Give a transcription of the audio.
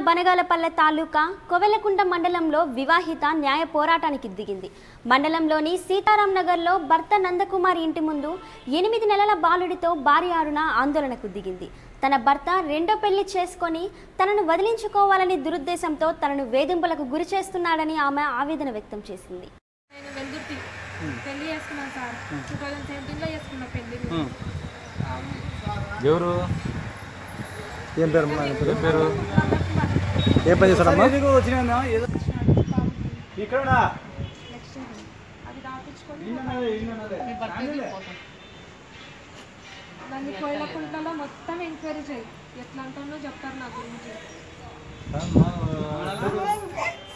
బనగాలపల్లె తాలూకా కొవెలకుంట మండలంలో వివాహిత న్యాయ పోరాటానికి దిగింది మండలంలోని సీతారాం నగర్లో భర్త నందకుమార్ ఇంటి ముందు ఎనిమిది నెలల బాలుడితో భార్య అరుణ ఆందోళనకు దిగింది తన భర్త రెండో పెళ్లి చేసుకొని తనను వదిలించుకోవాలని దురుద్దేశంతో తనను వేధింపులకు గురి చేస్తున్నాడని ఆమె ఆవేదన వ్యక్తం చేసింది నేను వెల్దుర్తి పెళ్లి చేసుకున్నాను సార్ టూ థౌజండ్ సెవెంటీన్లో చేసుకున్నా పెళ్లి ఎవరు ఏం పేరు అమ్మా? ఏం పేరు ఏం పని చేస్తారమ్మా నెక్స్ట్ అది రాపించుకొని దాన్ని కోయిలకుంటలో మొత్తం ఎంక్వైరీ చేయి ఎట్లా అంటానో చెప్తారు నా గురించి